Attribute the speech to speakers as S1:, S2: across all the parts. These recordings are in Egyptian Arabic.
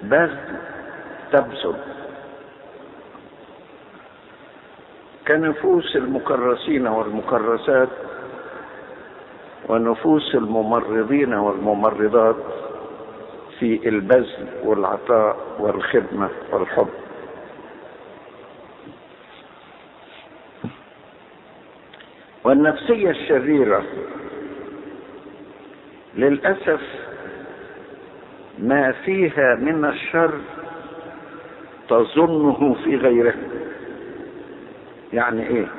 S1: بذل تبذل كنفوس المكرسين والمكرسات ونفوس الممرضين والممرضات في البذل والعطاء والخدمة والحب والنفسية الشريرة للأسف ما فيها من الشر تظنه في غيره يعني ايه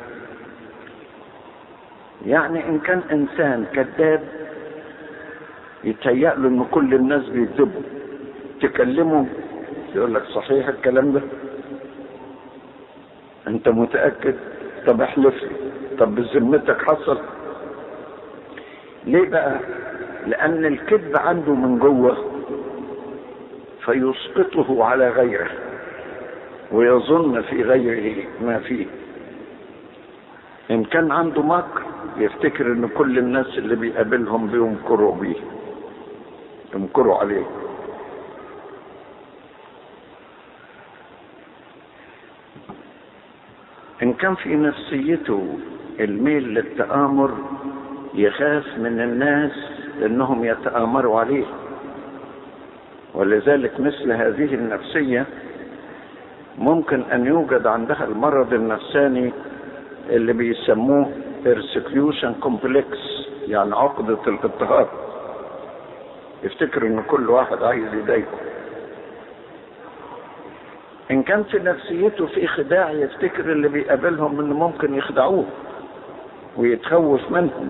S1: يعني ان كان انسان كذاب يتهيأ له ان كل الناس بيكذبوا تكلمه يقول لك صحيح الكلام ده انت متأكد طب احلف لي طب بذمتك حصل ليه بقى لان الكذب عنده من جوه فيسقطه على غيره ويظن في غيره ما فيه ان كان عنده مكر يفتكر ان كل الناس اللي بيقابلهم بيمكروا بيه يمكروا عليه ان كان في نفسيته الميل للتآمر يخاف من الناس انهم يتآمروا عليه ولذلك مثل هذه النفسية ممكن ان يوجد عندها المرض النفساني اللي بيسموه persecution complex يعني عقدة الاضطهاد يفتكر ان كل واحد عايز يضايقه ان كان في نفسيته في خداع يفتكر اللي بيقابلهم انه ممكن يخدعوه ويتخوف منهم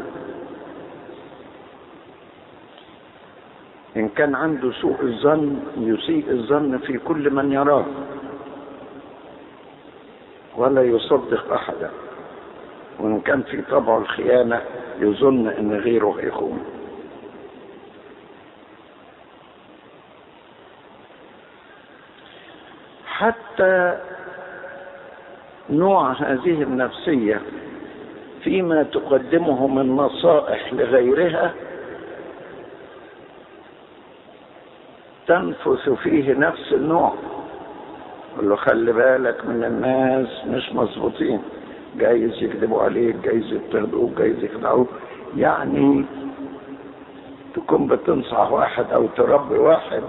S1: ان كان عنده سوء الظن يسيء الظن في كل من يراه ولا يصدق احدا وان كان في طبعه الخيانه يظن ان غيره هيخون حتى نوع هذه النفسيه فيما تقدمه من نصائح لغيرها تنفث فيه نفس النوع يقول له خلي بالك من الناس مش مظبوطين جايز يكذبوا عليك جايز يضطهدوك جايز يخدعوك يعني تكون بتنصح واحد او تربي واحد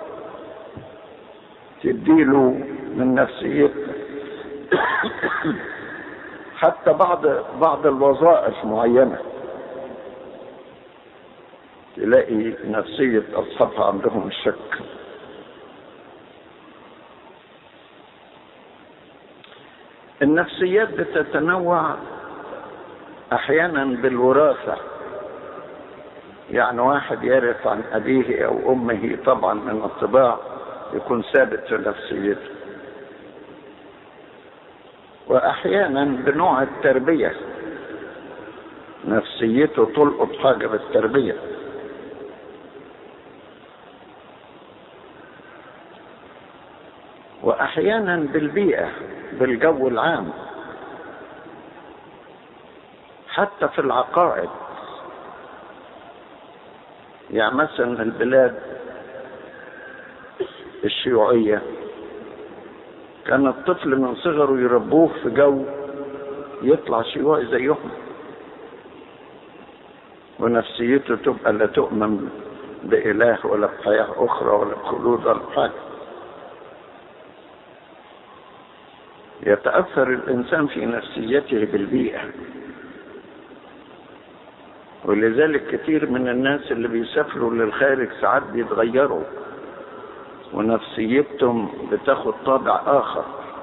S1: تديله من نفسيتك حتى بعض بعض الوظائف معينه تلاقي نفسية أصحابها عندهم الشك النفسيات بتتنوع أحيانا بالوراثة يعني واحد يرث عن أبيه أو أمه طبعا من الطباع يكون ثابت في نفسيته وأحيانا بنوع التربية نفسيته تلقط حاجة بالتربية واحيانا بالبيئه بالجو العام حتى في العقائد يعني مثلا البلاد الشيوعيه كان الطفل من صغره يربوه في جو يطلع شيوعي زيهم ونفسيته تبقى لا تؤمن بإله ولا بحياة أخرى ولا بخلود ولا بحاجة يتأثر الإنسان في نفسيته بالبيئة ولذلك كثير من الناس اللي بيسافروا للخارج ساعات بيتغيروا ونفسيتهم بتاخد طابع آخر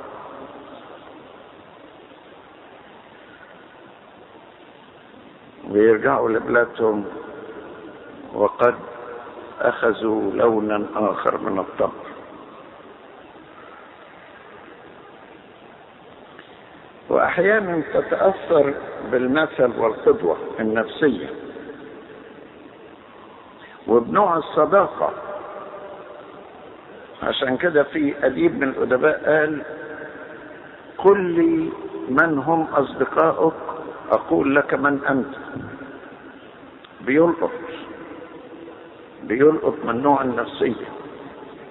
S1: ويرجعوا لبلادهم وقد أخذوا لونا آخر من الطبع واحيانا تتاثر بالمثل والقدوه النفسيه وبنوع الصداقه عشان كده في اديب من الادباء قال قل لي من هم اصدقائك اقول لك من انت بيلقط بيلقط من نوع النفسيه